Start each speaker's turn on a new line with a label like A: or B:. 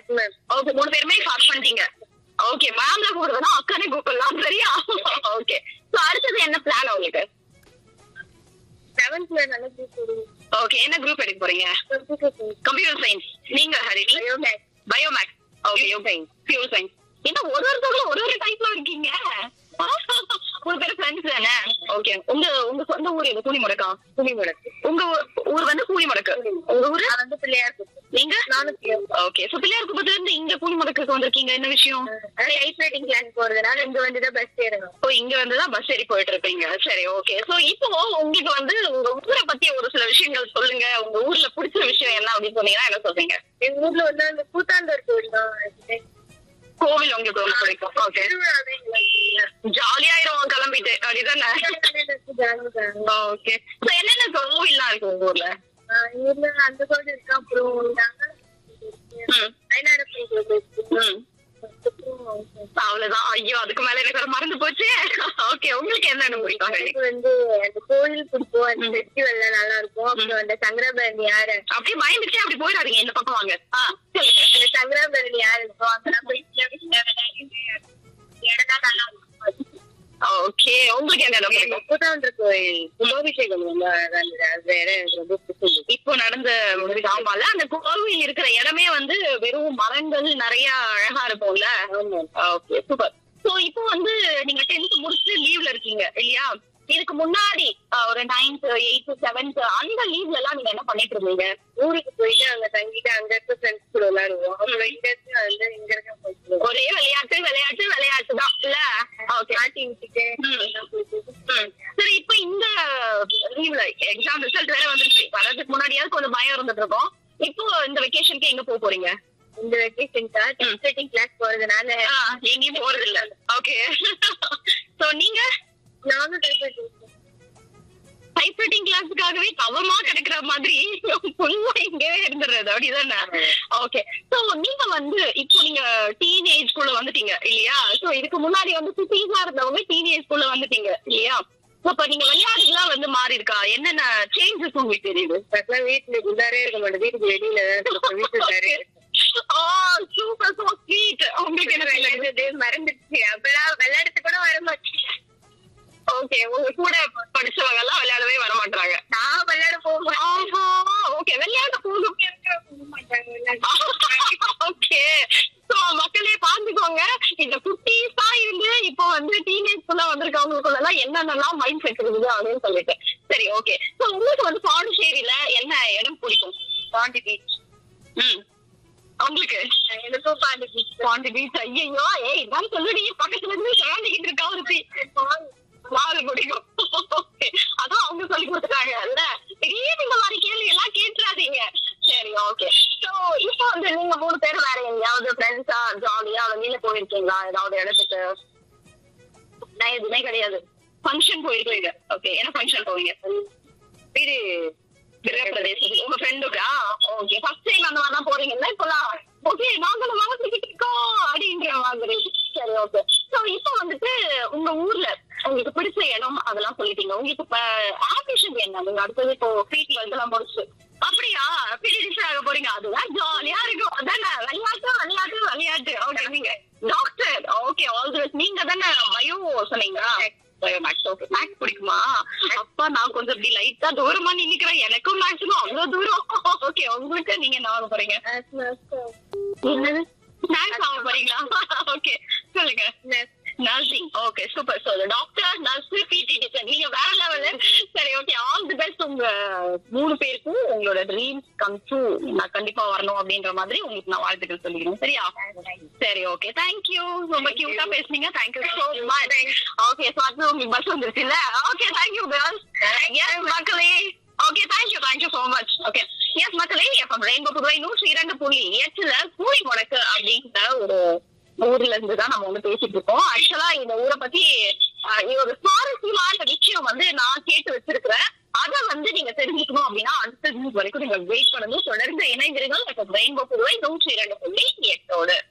A: Ma'am
B: okay மூணு பேருமே pass பண்ணிட்டீங்க ஓகே மேம்ல கூப்பிடுறதுனா அக்கானே கூப்பிடலாம் சரியா ஓகே சோ அடுத்தது என்ன பிளான் உங்களுக்கு
A: செவன்த்ல நல்ல குரூப்
B: ஓகே என்ன குரூப் எடுக்க போறீங்க கம்ப்யூட்டர் சயின்ஸ் நீங்க Hari
A: biomaths
B: biomaths okay okay pure science என்ன ஒரு ஒருத்தவங்களும் ஒரு ஒரு டைப்ல இருக்கீங்க மூணு பேர் ஃப்ரெண்ட்ஸ் தானே ஓகே உங்க உங்க சொந்த ஊர் எது கூலிமுடக்கா
A: புலிமுடக்கு
B: உங்க ஊ- ஊர் வந்து கூலிமுடக்கு உங்க ஊரு
A: நான் வந்து பிள்ளையார்
B: நீங்க
A: நானும்
B: ஓகே சோ பிள்ளையார் குப்பத்துல இருந்து இங்க கூலிமுடக்கு வந்திருக்கீங்க என்ன விஷயம்
A: எயிட் ரைட்டிங் கிளாஸ் போறதுனால இங்க வந்து தான் பஸ் ஏறணும்
B: ஓ இங்க வந்துதான் பஸ் ஏறி போயிட்டு இருப்பீங்க சரி ஓகே சோ இப்போ உங்களுக்கு வந்து உங்க ஊரை பத்தி ஒரு சில விஷயங்கள் சொல்லுங்க உங்க ஊர்ல பிடிச்ச விஷயம் என்ன அப்படின்னு சொன்னீங்கன்னா என்ன சொல்றீங்க
A: எங்க ஊர்ல வந்து அந்த கூத்தாண்டவர் கோவில் தான்
B: கோவில் உங்களுக்கு ரொம்ப பிடிக்கும் ஓகே
A: திருவிழாவே
B: ஜாலியாயிரும் கிளம்பிட்டு அப்படிதானே ஓகே சோ என்னென்ன கோவில்லாம் இருக்கு உங்க ஊர்ல
A: ஊர்ல அந்த கோவில் இருக்கு அப்புறம் நாங்க
B: ம்,
A: ஐநாயிரம் கோவில் இருக்கு
B: ம். அவ்வளவுதான் ஐயோ அதுக்கு மேல எனக்கு ஒரு மறந்து போச்சு ஓகே உங்களுக்கு என்னென்ன பிடிக்கும்
A: எனக்கு வந்து அந்த கோயில் பிடிக்கும் அந்த ஃபெஸ்டிவல்ல நல்லா இருக்கும் அப்புறம் அந்த சங்கராபரணி யாரு
B: அப்படியே பயந்துட்டே அப்படி போயிடாதீங்க இந்த பக்கம் வாங்க ஆ, சொல்லுங்க.
A: அந்த சங்கராபரணி யாரு இருக்கும் அங்கெல்லாம் போய் இடம்லாம் நல்லா இருக்கும்
B: ஓகே உங்களுக்கு என்னென்ன பிடிக்கும்
A: கூத்தாண்டர் கோயில் கும்பாபிஷேகம் ரொம்ப அழகா இருந்தது அது வேற எனக்கு ரொம்ப பிடிச்சிருந்தது
B: இப்போ நடந்த ஆமால அந்த கோவில் இருக்கிற இடமே வந்து வெறும் மரங்கள் நிறைய அழகா இருக்கும்ல ஓகே சூப்பர் சோ இப்போ வந்து நீங்க டென்த் முடிச்சு லீவ்ல இருக்கீங்க இல்லையா இதுக்கு முன்னாடி அஹ், ஒரு நைன்த் எயித்து செவன்த் அந்த லீவ்ல எல்லாம் நீங்க என்ன பண்ணிட்டு இருந்தீங்க
A: ஊருக்கு போயிட்டு அங்க தங்கிட்டு அங்க இருக்க ஃப்ரெண்ட்ஸ் கூட விளையாடுவோம் அப்புறம் இங்க இருந்து வந்து இங்க இருக்க போயிட்டு
B: ஒரே விளையாட்டு விளையாட்டு விளையாட்டு தான் இல்ல ஓகே
A: மாட்டி விட்டுட்டு
B: சரி இப்போ இந்த லீவ்ல எக்ஸாம் ரிசல்ட் வேற வந்துருச்சு வர்றதுக்கு முன்னாடியாவது கொஞ்சம் பயம் இருந்துட்டு இருக்கோம் இப்போ இந்த வெக்கேஷனுக்கு எங்க போக போறீங்க
A: இந்த வெக்கேஷனுக்கா டைப்ரைட்டிங் கிளாஸ் போறதுனால
B: ஆ, எங்கேயும் போறது இல்ல ஓகே சோ நீங்க
A: நானும் டைப்ரைட்டிங்
B: டைப்ரைட்டிங் கிளாஸுக்காகவே தவமா கிடைக்கிற மாதிரி ஃபுல்லா இங்கவே இருந்துடுறது அப்படிதானே ஓகே சோ நீங்க வந்து இப்போ நீங்க டீனேஜ் குள்ள வந்துட்டீங்க இல்லையா சோ இதுக்கு முன்னாடி வந்து சிட்டிஸா இருந்தவங்க டீனேஜ் குள்ள வந்துட்டீங்க இல்லையா So, அப்ப நீங்க விளையாடுலாம் வந்து மாறி இருக்கா என்னென்ன சேஞ்சஸ் உங்களுக்கு தெரியுது
A: ஃபர்ஸ்ட்லாம் வீட்டுல உள்ளாரே இருக்க மாட்டேன் வீட்டுக்கு வெளியில தான் இருப்பேன். வீட்டு உள்ளாரே
B: ஆ சூப்பர் சோ ஸ்வீட் உங்களுக்கு என்ன feel ஆகுது?
A: விளையாடுறது மறந்துடுச்சு அப்பெல்லாம் விளையாடுறது கூட வர மாட்டேன்
B: ஓகே உங்க கூட படிச்சவங்க எல்லாம் விளையாடவே வர மாட்டாங்க
A: நான் விளையாட போக மாட்டேன்
B: ஓகே விளையாட போகும் ஓகே சோ மக்களே பாத்துக்கோங்க இந்த குட்டீஸா இருந்து இப்போ வந்து டீனேஜ் குள்ள வந்திருக்கவங்களுக்குள்ள எல்லாம் என்னென்னலாம் மைண்ட் செட் இருக்குது அப்படின்னு சொல்லிட்டு சரி ஓகே சோ உங்களுக்கு வந்து பாண்டிச்சேரியில என்ன இடம் பிடிக்கும்
A: பாண்டி பீச்
B: ம் உங்களுக்கு
A: எனக்கும் பாண்டி பீச்
B: பாண்டி பீச் ஐயோ ஏய் இதான் சொல்லுடி பக்கத்துல இருந்து சாண்டிக்கிட்டு இருக்கா ஒருத்தி வாழை பிடிக்கும் Okay. அதான் அவங்க சொல்லி கொடுத்துட்டாங்க இல்ல திடீர்னு இந்த மாதிரி கேள்வி எல்லாம் கேட்டுறாதீங்க சரி ஓகே சோ இப்போ வந்து நீங்க மூணு பேர் வேற எங்கேயாவது ஃப்ரெண்ட்ஸா ஜாலியா வெளியில போயிருக்கீங்களா ஏதாவது இடத்துக்கு நான் எதுவுமே கிடையாது ஃபங்க்ஷன் போயிருக்கீங்க ஓகே என்ன ஃபங்க்ஷன் போவீங்க
A: வீடு
B: கிரகப்பிரதேசத்துக்கு உங்க ஃப்ரெண்டுக்கா ஓகே ஃபர்ஸ்ட் டைம் அந்த மாதிரி தான் போறீங்கல்ல இப்பலாம் ஓகே நாங்களும் வளர்த்துக்கிட்டு இருக்கோம் அப்படின்ற மாதிரி சரி ஓகே சோ இப்போ வந்துட்டு உங்க ஊர்ல உங்களுக்கு பிடிச்ச இடம் அதெல்லாம் சொல்லிட்டீங்க உங்களுக்கு இப்ப ஆம்பிஷன் என்ன நீங்க அடுத்தது இப்போ ஃபீட் இதெல்லாம் முடிச்சு அப்படியா பிடிச்சு ஆக போறீங்க அதுதான் ஜாலியா இருக்கும் அதானே விளையாட்டு விளையாட்டு விளையாட்டு ஓகே நீங்க டாக்டர் ஓகே ஆல் தி நீங்க தானே பயோ சொன்னீங்களா பயோ மேக்ஸ் ஓகே மேக்ஸ் பிடிக்குமா அப்பா நான் கொஞ்சம் இப்படி லைட்டா தூரமா நின்னுக்கிறேன் எனக்கும் மேக்ஸிமம் அவ்வளவு தூரம் ஓகே உங்களுக்கு நீங்க என்ன ஆக போறீங்க என்னது மேக்ஸ் ஆக போறீங்களா ஓகே சொல்லுங்க nursing okay super so doctor nurse P T teacher நீங்க வேற லெவலு சரி ஓகே ஆல் தி பெஸ்ட் உங்க மூணு பேருக்கும் உங்களோட ட்ரீம்ஸ் கம் ட்ரூ நான் கண்டிப்பா வரணும் அப்படின்ற மாதிரி உங்களுக்கு நான் வாழ்த்துக்கள் சொல்லிக்கிறேன் சரியா சரி ஓகே தேங்க்யூ ரொம்ப கியூட்டா பேசுனீங்க thank you so much okay so அது உங்களுக்கு பஸ் வந்துருச்சு இல்ல ஓகே தேங்க்யூ கேர்ள்ஸ் எஸ் மக்களே okay thank you thank you so much okay yes மக்களே எஃப்எம் ரெயின்போ புதுவை நூற்றி இரண்டு புள்ளி எட்டுல கூலி முடக்கு அப்படிங்கிற ஒரு ஊர்ல இருந்து தான் நம்ம வந்து பேசிட்டு இருக்கோம் ஆக்சுவலா இந்த ஊரை பத்தி ஆஹ், இது ஒரு சுவாரஸ்யமான விஷயம் வந்து நான் கேட்டு வச்சிருக்கிறேன் அதை வந்து நீங்க தெரிஞ்சுக்கணும் அப்படின்னா அடுத்த நியூஸ் வரைக்கும் நீங்க வெயிட் பண்ணுங்க தொடர்ந்து இணைந்திருங்கள் ரெயின்போ புதுவை நூற்றி இரண்டு புள்ளி எட்டோடு